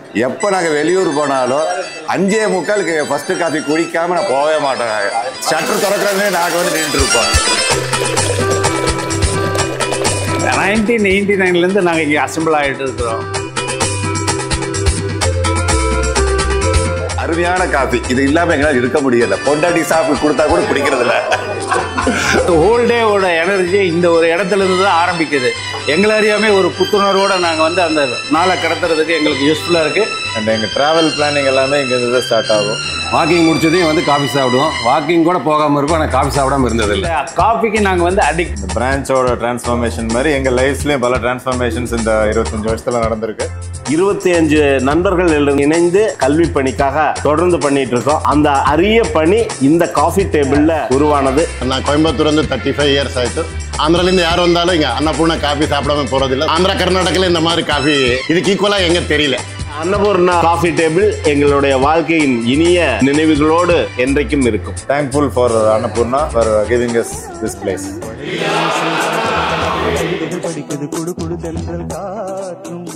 எப்போ நாங்கள் வெளியூர் போனாலும் அஞ்சே முக்காலுக்கு ஃபர்ஸ்ட் காஃபி குடிக்காம நான் போகவே மாட்டேன் ஷட்டர் திறக்கிறதே நாங்கள் வந்து நின்று இருப்போம் நைன்டீன் எயிட்டி நைன்லேருந்து நாங்கள் இங்கே அசம்பிள் ஆகிட்டு இருக்கிறோம் அருமையான காஃபி இது இல்லாமல் எங்களால் இருக்க முடியல பொண்டாட்டி சாப்பிட்டு கொடுத்தா கூட பிடிக்கிறது இல்லை ஹோல் டேவோட எனர்ஜி இந்த ஒரு இடத்துல இருந்து தான் ஆரம்பிக்குது எங்களை அறியாமே ஒரு புத்துணர்வோட நாங்கள் வந்து அந்த நாளை கடத்துறதுக்கு எங்களுக்கு யூஸ்ஃபுல்லாக இருக்குது அண்ட் எங்கள் ட்ராவல் பிளானிங் எல்லாமே இங்கேருந்து தான் ஸ்டார்ட் ஆகும் வாக்கிங் முடிச்சதையும் வந்து காஃபி சாப்பிடுவோம் வாக்கிங் கூட போகாமல் இருப்போம் ஆனால் காஃபி சாப்பிடாம இருந்ததில்லை இந்த காஃபிக்கு நாங்கள் வந்து அடிக்ட் இந்த பிரான்ச்சோட டிரான்ஸ்ஃபார்மேஷன் மாதிரி எங்கள் லைஃப்லேயும் பல டிரான்ஸ்ஃபார்மேஷன்ஸ் இந்த இருபத்தஞ்சு வருஷத்துல நடந்திருக்கு இருபத்தி அஞ்சு நண்பர்கள் இணைந்து கல்வி பணிக்காக தொடர்ந்து பண்ணிட்டு இருக்கோம் அந்த அரிய பணி இந்த காஃபி டேபிள்ல உருவானது நான் கோயம்புத்தூர் வந்து தேர்ட்டி ஃபைவ் இயர்ஸ் ஆயிட்டு ஆந்திராலேருந்து யார் வந்தாலும் இங்கே அன்னபூர்ணா காஃபி சாப்பிடாம போகிறதில்ல ஆந்திரா கர்நாடகாவில் இந்த மாதிரி காஃபி இதுக்கு ஈக்குவலாக எங்கே தெரியல அன்னபூர்ணா காஃபி டேபிள் எங்களுடைய வாழ்க்கையின் இனிய நினைவுகளோடு என்றைக்கும் இருக்கும் thankful for Annapoorna for giving us this place படிக்குது குடு குடு தென்றல் காற்றும்